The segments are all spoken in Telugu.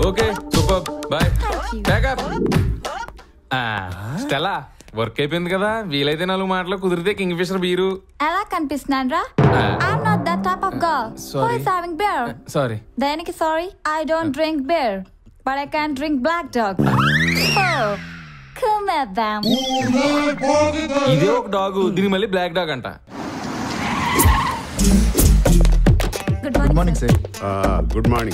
ఓకే సూపర్ బాయ్ బ్యాకప్ స్టెలా వర్క్ అయిపోయింది కదా వీలైతే నాలుగు మాటలు కుదిరితే కింగ్ ఫిషర్ బీరు ఎలా కనిపిస్తున్నాను రా I'm not that type of girl who is having beer sorry దేనికి sorry I don't drink beer but I can drink Black Dog కుమేద్దాం ఇదే ఒక డాగ్ దీని మళ్ళీ బ్లాక్ డాగ్ అంట good morning sir good morning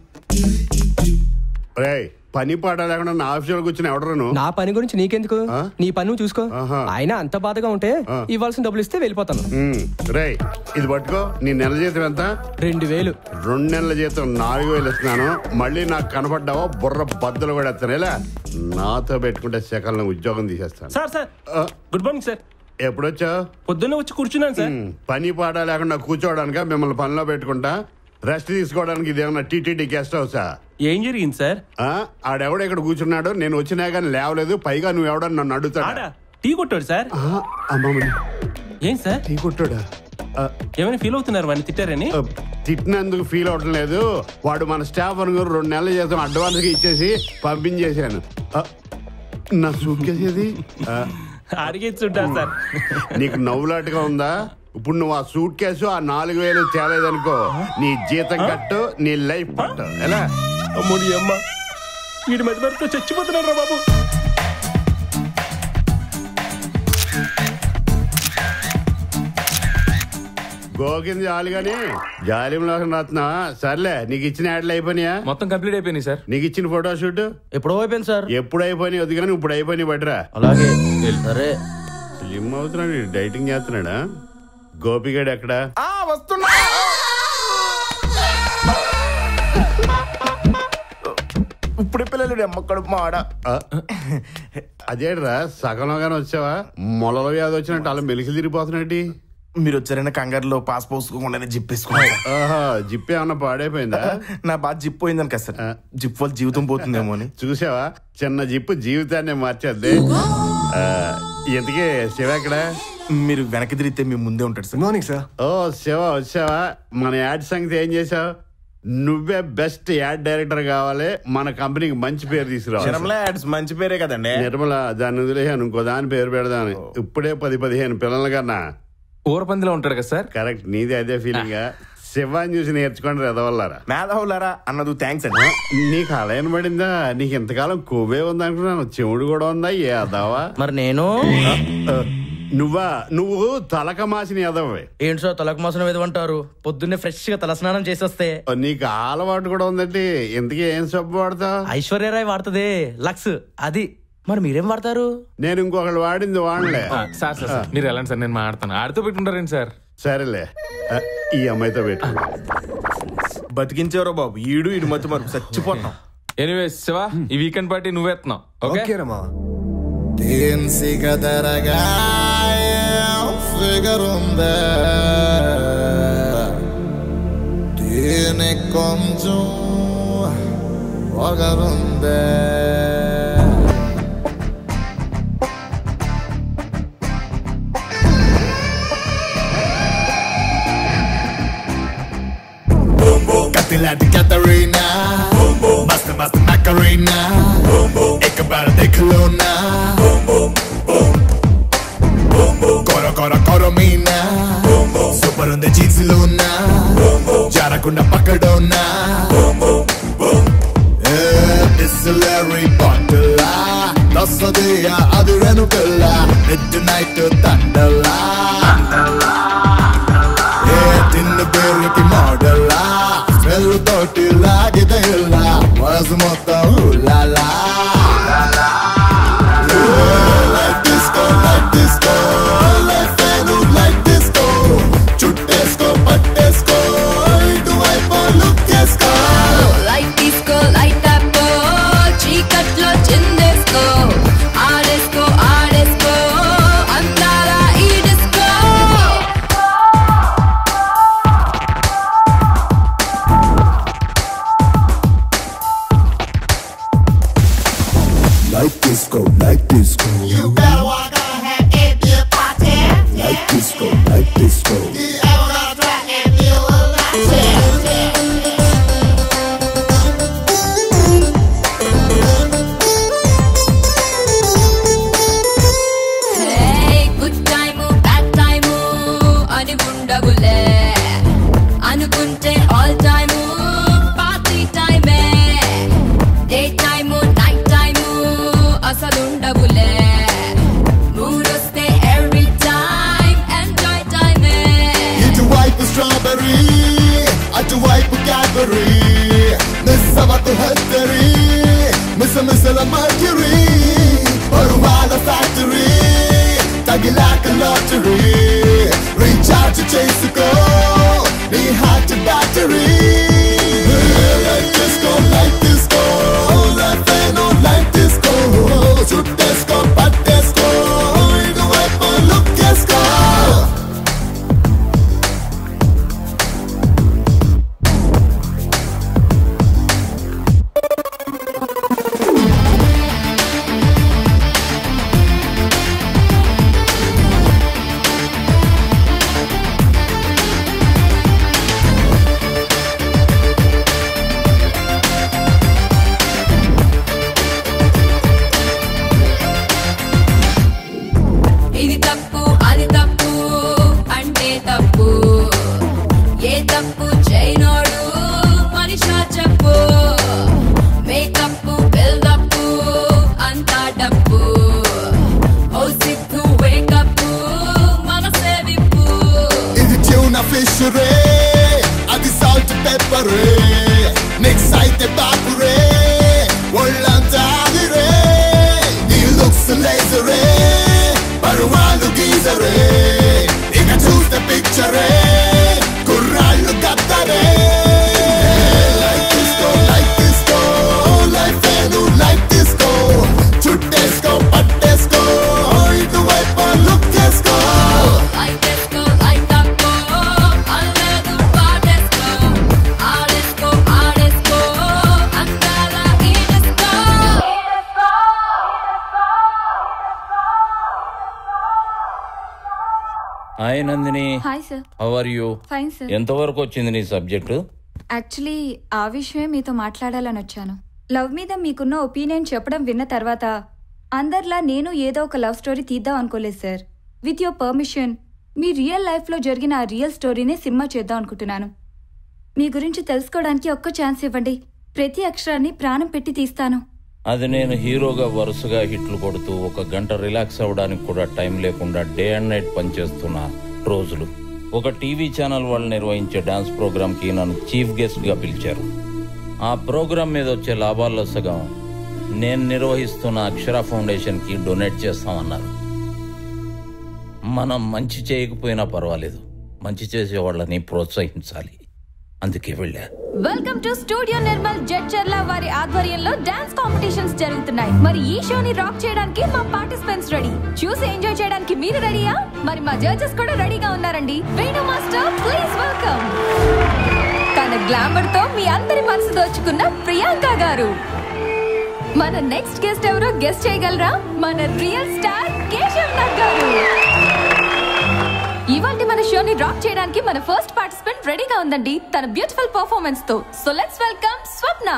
రే పని పాట లేకుండా నా ఆఫీసులో కూర్చుని ఎవడరాను నా పని గురించి నీకెందుకు ఆ? నీ పని నువ్వు చూసుకో ఆహా. ఆయన అంత బాధగా ఉంటే ఆ. ఇవ్వాల్సిన డబ్బులు ఇస్తే వెళ్ళిపోతాను రే ఇది పట్టుకో నీ నెల జీతం ఎంత రెండు వేలు రెండు నెలల జీతం నాలుగు వేలు ఇస్తున్నాను మళ్ళీ నాకు కనపడ్డావో బుర్ర బద్దలు కూడా ఎత్తాను ఇలా నాతో పెట్టుకుంటే సెకండ్ ఉద్యోగం తీసేస్తాను సార్ సార్ ఆ, గుడ్ మార్నింగ్ సార్ ఎప్పుడొచ్చావు పొద్దున్నే వచ్చి కూర్చున్నాను సార్ ఉమ్, పని పాట లేకుండా కూర్చోవడానిక మిమ్మల్ని పనిలో పెట్టుకుంటా రెస్ట్ తీసుకోవడానికి ఇదేమన్నా టీటీడీ గెస్ట్ హౌసా ఏం జరిగింది సార్ ఆ, ఆడెవడో ఇక్కడ కూర్చున్నాడు నేను వచ్చినా కానీ లేవలేదు పైగా నువ్వు ఎవడని నన్ను ఆడా అడుగుతాడా టీ కొట్టాడు సార్ ఆ, అమ్మమ్మని ఏం సార్ టీ కొట్టాడా ఆ, ఏమైనా ఫీల్ అవుతున్నారు వాడిని తిట్టారని ఆ, తిట్టినందుకు ఫీల్ అవటం లేదు వాడు మన స్టాఫ్ అనుకుని రెండు నెలల జీతం అడ్వాన్స్ గా ఇచ్చేసి పంపించేశాను ఆ, నా సూట్కేసేది అడిగేసి ఉంటారు సార్ నీకు నవ్వులాటగా ఉందా ఇప్పుడు నువ్వు ఆ సూట్ కేసు ఆ నాలుగు వేలు తేలేదనుకో నీ జీతం కట్టు నీ లైఫ్ పట్టు ఎలా అమ్మోడి అమ్మ వీడి మధ్య మధ్యతో చచ్చిపోతున్నాడు రా బాబు గోకింది చాలు గాని జాలింలో రాస్తున్నా సర్లే నీకు ఇచ్చిన యాడ్లు అయిపోయినాయా మొత్తం కంప్లీట్ అయిపోయినాయి సార్ నీకు ఇచ్చిన ఫోటో షూట్ ఎప్పుడో అయిపోయింది సార్ ఎప్పుడు అయిపోయినాయి వద్దు కానీ ఇప్పుడు అయిపోయినాయి బట్రా అలాగే సరే స్లిమ్ అవుతున్నాడు ఈడు, డైటింగ్ చేస్తున్నాడా గోపిగాడు ఎక్కడ వస్తున్నా ఇప్పుడే పిల్లలు అమ్మ కడుపు మాడ ఆ, అదేట్రా సగంలోగానే వచ్చావా మొలలో వ్యాధి వచ్చినట్టు అలా మెలిసి తిరిగిపోతున్నట్టు మీరు వచ్చారైనా కంగారులో పాస్ పోసుకోకుండానే జిప్ వేసుకున్నాడు ఆహా జిప్ ఏమన్నా పాడైపోయిందా నా బాధ జిప్ పోయిందని కదా సార్ జిప్ వల్ల జీవితం పోతుందేమో అని చూసావా చిన్న జిప్పు జీవితాన్ని మార్చేద్ది ఆ, ఇంతకీ శివ ఎక్కడ మీరు వెనక్కి తిరిగితే మీ ముందే ఉంటాడు సార్ మార్నింగ్ సార్ ఓ శివ వచ్చావా మన యాడ్ సంగతి ఏం చేసావు నువ్వే బెస్ట్ యాడ్ డైరెక్టర్ కావాలి మన కంపెనీకి మంచి పేరు తీసుకురావాలి జనంలో యాడ్స్ మంచి పేరే కదండి నిర్మల దాన్ని వదిలేసాను ఇంకో దాని పేరు పెడదాను ఇప్పుడే పది పదిహేను పిల్లల కన్నా ఊరపందిలో ఉంటాడు కదా సార్ కరెక్ట్ నీది అదే ఫీలింగ్ శివాన్ని చూసి నేర్చుకోండి రెదవల్లారా మేధావులారా అన్నది థ్యాంక్స్ అండి నీకు అలైన్ పడిందా నీకు ఇంతకాలం కొవ్వే ఉంది అనుకున్నాను చెవుడు కూడా ఉందా ఏ అదావా మరి నేను నువ్వా నువ్వు తలక మాసిన ఎదవే ఏంటి సార్ తలకు మాసం ఏదంటారు పొద్దున్నే ఫ్రెష్ గా తలస్నానం చేసేస్తే నీకు ఆ అలవాటు కూడా ఉందండి ఇంతకీ ఏం సబ్బు వాడతావు ఐశ్వర్యరాయ్ వాడుతుంది లక్స్ అది మరి మీరేం వాడతారు నేను ఇంకొకళ్ళు వాడింది వాడలే ఆ, సార్ సార్ సార్, మీరు వెళ్ళండి సార్ నేను మాడతాను ఆడితో పెట్టుకుంటారేంటి సార్ సరేలే ఆ, ఈ అమ్మాయితో పెట్టు బతికించారో బాబు ఈడు ఈడు మధ్య మరి చచ్చిపోతాం ఎనీవే శివ ఈ వీకెండ్ పార్టీ నువ్వు ఎత్తున్నావు okay Rama Densiga daragaya figarunde Tiene కొంచెం పొగరుందే కత్తిలాంటి కతరీనా మస్తు మస్తు నకరీనా ఎక్కబార దిక్కులోనా కొర కొర కొరమీనా సూపర్ ఉంది జీన్స్ లోనా జారకుండా పక్కడోనా డిస్లరీ బాటిలా తస్సదియా అది వెనుకల మిడ్ నైట్ తండలా ఏ తిన్న పేరుకి మోడలా స్మెల్ తోటి లాగితే ఇలా వయసు మొత్తం హులాలా like disco, like disco, like fenu, like disco. చుట్టేసుకో పట్టేసుకో ఇటువైపు లుక్ చేసుకో లైట్ తీసుకో లైట్ అప్ చీకట్లో చిందేసుకో ఆడేసుకో ఆడేసుకో అందాల ఈ డిస్కో అనుకుంటే ఆల్ టైమ్ పార్టీ టైమే డే టైమ్ నైట్ టైమ్ అసలుండవులే మూడొస్తే ఎవ్రీ టైమ్ ఎంజాయ్ టైమే ఇటువైపు స్ట్రాబెర్రీ అటువైపు క్యాడ్బరీ మిస్ అవ్వకు హెద్దరీ మిస్ మిస్ల మర్క్యూరీ పరువాల ఫ్యాక్టరీ తగిలాక లాటరీ రీఛార్జ్ చేసుకో నీ హార్ట్ బ్యాటరీ లైట్ తీసుకో లైట్ తీసుకో లైఫ్ ఏనో లైట్ తీసుకో చుట్టేసుకో పట్టేసుకో ఇటువైపు లుక్ చేసుకో ఇది తప్పు అది తప్పు అంటే తప్పు ఏ తప్పు చేయనోడు మనిషా చెప్పు మేకప్ బిల్డప్ అంతా డప్పు ఓ సిగ్గు వేకప్ మనసే విప్పు ఇది ట్యూనా ఫిష్ రే అది సాల్ట్ పెప్పర్ రే మిక్స్ అయితే బాపు రే ఒళ్ళంతా ఆవిరే నీ లుక్స్ లేజర్ రే పరువాలు గీజరే ఇక చూస్తే పిక్చరే కుర్రాళ్ళు గద్దరే లైక్ తీసుకో లైక్ తీసుకో లైఫ్ ఏను లైక్ తీసుకో చుట్టేసుకో పట్టేసుకో ఇటువైపు లుక్ చేసుకో లైటేసుకో లైటప్పో అల్లేదు పాడేసుకో ఆడేసుకో ఆడేసుకో అందాల ఈడేసుకో hi Nandini hi sir how are you fine sir ఎంతవరకు వచ్చింది నీ సబ్జెక్టు యాక్చువల్లీ ఆ విషయమే మీతో మాట్లాడాలని వచ్చాను లవ్ మీద మీకున్న ఒపీనియన్ చెప్పడం విన్న తర్వాత అందరిలా నేను ఏదో ఒక లవ్ స్టోరీ తీద్దాం అనుకోలేదు సార్ విత్ యువర్ పర్మిషన్ మీ రియల్ లైఫ్లో జరిగిన ఆ రియల్ స్టోరీనే సినిమా చేద్దాం అనుకుంటున్నాను మీ గురించి తెలుసుకోవడానికి ఒక్క ఛాన్స్ ఇవ్వండి ప్రతి అక్షరాన్ని ప్రాణం పెట్టి తీస్తాను అది నేను హీరోగా వరుసగా హిట్లు కొడుతూ ఒక గంట రిలాక్స్ అవ్వడానికి కూడా టైం లేకుండా డే అండ్ నైట్ పనిచేస్తున్న రోజులు ఒక టీవీ ఛానల్ వాళ్ళు నిర్వహించే డాన్స్ ప్రోగ్రామ్కి నన్ను చీఫ్ గెస్ట్గా పిలిచారు ఆ ప్రోగ్రామ్ మీద వచ్చే లాభాల్లో సగం నేను నిర్వహిస్తున్న అక్షర ఫౌండేషన్కి డొనేట్ చేస్తామన్నారు మనం మంచి చేయకపోయినా పర్వాలేదు మంచి చేసే వాళ్ళని ప్రోత్సహించాలి అందుకే వెళ్ళా welcome to studio Nirmal Jadcherla వారి ఆధ్వర్యంలో డాన్స్ కాంపిటీషన్స్ జరుగుతున్నాయి మరి ఈ షోని రాక్ చేయడానికి మా పార్టిసిపెంట్స్ రెడీ చూసి ఎంజాయ్ చేయడానికి మీరు రెడీయా మరి మా జడ్జెస్ కూడా రెడీగా ఉన్నారండి వేణు మాస్టర్ ప్లీజ్ వెల్కమ్ తన గ్లామర్ తో మీ అందరి మనసు దోచుకున్న ప్రియాంక గారు మన నెక్స్ట్ గెస్ట్ ఎవరో గెస్ట్ చేయగలరా మన రియల్ స్టార్ కేశవ్ నాగ్ గారు ఇవాళ మన షోని రాక్ చేయడానికి మన ఫస్ట్ పార్టిసిపెంట్ రెడీగా ఉందండి తన బ్యూటిఫుల్ పర్ఫార్మెన్స్ తో so let's welcome Swapna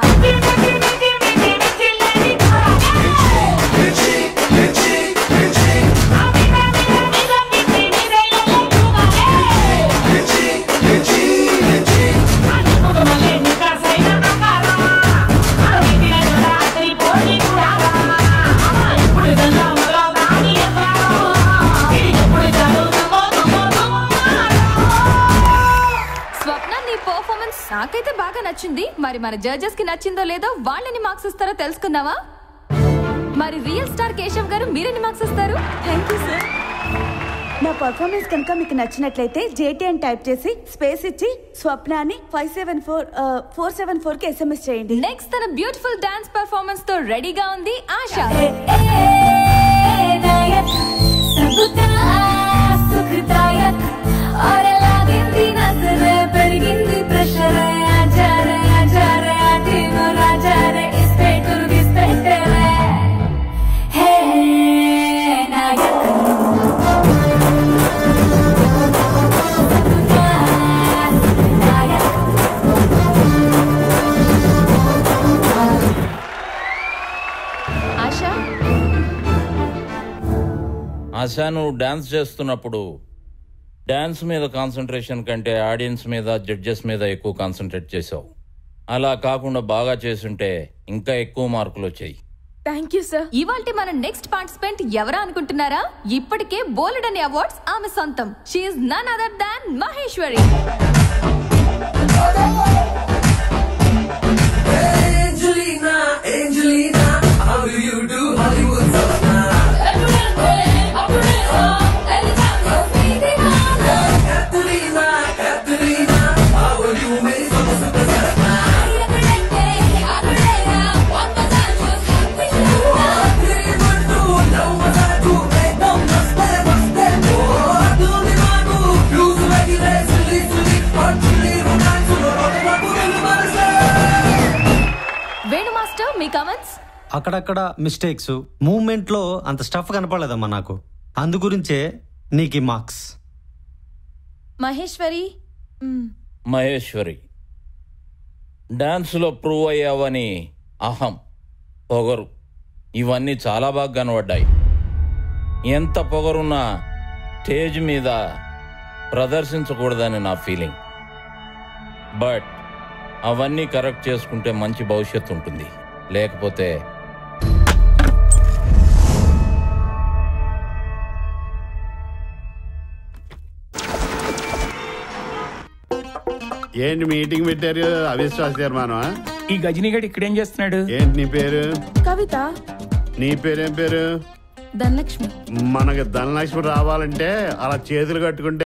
Swapna నీ పర్ఫార్మెన్స్ నాకైతే బాగా నచ్చింది మరి మన జడ్జెస్ కి నచ్చిందో లేదో వాళ్ళని మార్క్స్ ఇస్తారో తెలుసుకుందామా మరి రియల్ స్టార్ కేశవ్ గారు మీరెన్ని మార్క్స్ ఇస్తారు థ్యాంక్ యూ సార్ నా పర్ఫార్మెన్స్ కనుక మీకు నచ్చినట్లయితే జేటీ అని టైప్ చేసి స్పేస్ ఇచ్చి స్వప్న అని five seven four four seven four కి ఎస్ఎంఎస్ చేయండి నెక్స్ట్ తన బ్యూటిఫుల్ డాన్స్ పర్ఫార్మెన్స్ తో రెడీగా ఉంది ఆశ పెరిగింది ప్రెషర్ ఆచారే ఆచారే ఆటేమో రాజారే ఇస్పెట్టురు ఇస్పెట్టరే హే నాయక్ ఆశ ఆశా నువ్వు డాన్స్ చేస్తున్నప్పుడు డ్యాన్స్ మీద కాన్సన్ట్రేషన్ కంటే ఆడియన్స్ మీద జడ్జెస్ మీద ఎక్కువ కాన్సన్ట్రేట్ చేసావు అలా కాకుండా బాగా చేసుంటే ఇంకా ఎక్కువ మార్కులు వచ్చాయి థ్యాంక్ యూ సార్ ఇవాళ మన నెక్స్ట్ పార్టిసిపెంట్ ఎవరా అనుకుంటున్నారా ఇప్పటికే బోలెడ్ అనే అవార్డ్స్ ఆమె సొంతం she none other than Maheshwari Angelina, Angelina, how do you do Hollywood so Catalina, Catalina, how are you मेरी सब superstar వేణు మాస్టర్ మీ కమెంట్స్ అక్కడక్కడ మిస్టేక్స్ మూమెంట్లో అంత స్టఫ్ కనపడలేదమ్మా నాకు అందు గురించే నీకు ఈ మార్క్స్ మహేశ్వరి మ్, మహేశ్వరి డాన్స్లో ప్రూవ్ అయ్యావని అహం పొగరు ఇవన్నీ చాలా బాగా కనబడ్డాయి ఎంత పొగరున్నా స్టేజ్ మీద ప్రదర్శించకూడదని నా ఫీలింగ్ బట్ అవన్నీ కరెక్ట్ చేసుకుంటే మంచి భవిష్యత్తు ఉంటుంది లేకపోతే ఏంటి మీటింగ్ పెట్టారు అవిశ్వాస తీర్మానం ఈ గజనీగడ్ ఇక్కడేం చేస్తున్నాడు ఏంటి నీ పేరు కవిత నీ పేరేం పేరు ధనలక్ష్మి మనకి ధనలక్ష్మి రావాలంటే అలా చేతులు కట్టుకుంటే